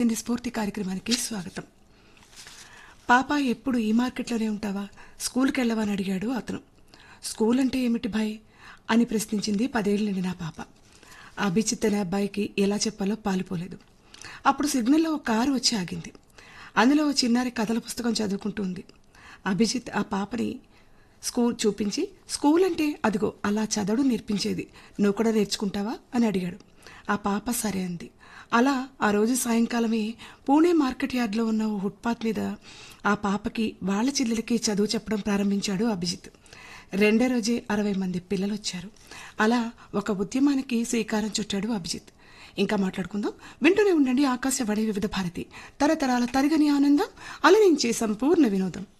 విద్యార్థిని స్ఫూర్తి కార్యక్రమానికి స్వాగతం పాప ఎప్పుడు ఈ మార్కెట్లోనే ఉంటావా స్కూల్కి వెళ్ళవా అని అడిగాడు అతను స్కూల్ అంటే ఏమిటి భాయ్ అని ప్రశ్నించింది పదేళ్ళు నిండిన పాప అభిజిత్ అనే అబ్బాయికి ఎలా చెప్పాలో పాలుపోలేదు అప్పుడు సిగ్నల్లో ఒక కారు వచ్చి ఆగింది అందులో ఓ చిన్నారి కథల పుస్తకం చదువుకుంటుంది అభిజిత్ ఆ పాపని స్కూల్ చూపించి స్కూల్ అంటే అదిగో అలా చదవడం నేర్పించేది నువ్వు కూడా నేర్చుకుంటావా అని అడిగాడు ఆ పాప సరే అంది అలా ఆ రోజు సాయంకాలమే పూణే మార్కెట్ యార్డ్లో ఉన్న ఓ ఫుట్పాత్ మీద ఆ పాపకి వాళ్ళ చెల్లెలకి చదువు చెప్పడం ప్రారంభించాడు అభిజిత్ రెండో రోజే అరవై మంది పిల్లలు వచ్చారు అలా ఒక ఉద్యమానికి శ్రీకారం చుట్టాడు అభిజిత్ ఇంకా మాట్లాడుకుందాం వింటూనే ఉండండి ఆకాశవాణి వివిధ భారతి తరతరాల తరగని ఆనందం అలరించే సంపూర్ణ వినోదం